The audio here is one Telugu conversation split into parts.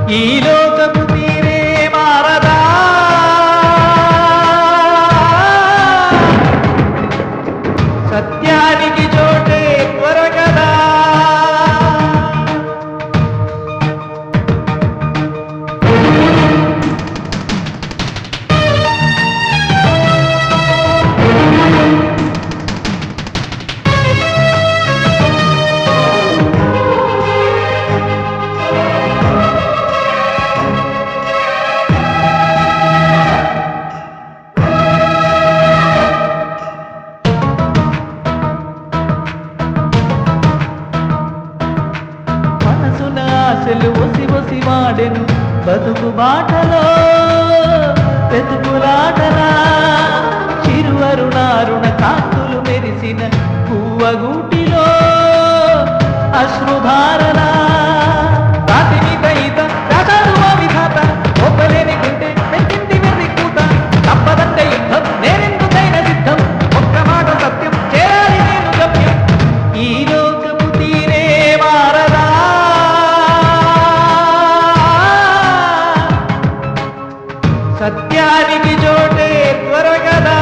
ఈ లోకపు తీరే మారదా సత్యానికి చోటే త్వరగదా మనసున ఆశలు ఒసి ఒసి వాడెను బతుకు బాటలో వెతుకులాటలా చిరువరుణారుణ కాంతులు మెరిసిన పువ్వగూటిలో అశ్రుధారణ రాతిని దయిత రాశారు ఆ విధాత ఒప్పలేని గుండె పెట్టింది వెర్రి కూత తప్పదంటే యుద్ధం నేనెందుకైన సిద్ధం ఒక్క మాట సత్యం చేరాలి నేను గమ్యం ఈ లోకము తీరే మారదా సత్యానికి చోటే త్వరగదా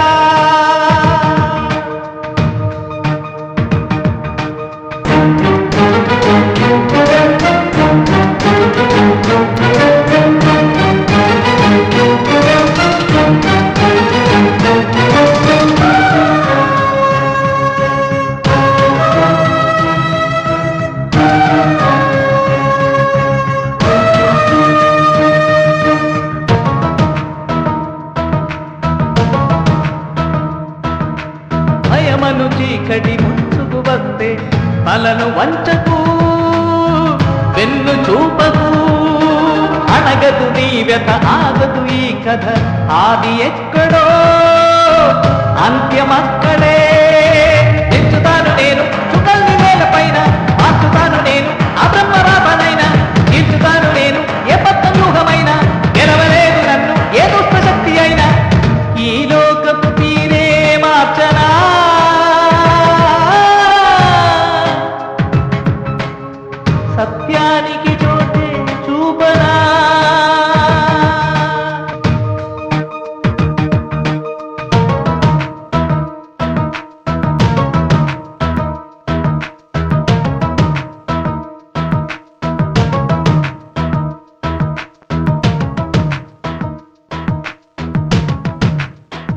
భయమను చీకటి ముంచుకు వస్తే తలను వంచకు వెన్ను చూపకు అణగదు నీ వ్యత ఆగదు ఈ కథ ఆది ఎక్కడో అంత్యమక్కడే పెంచుతాను నేను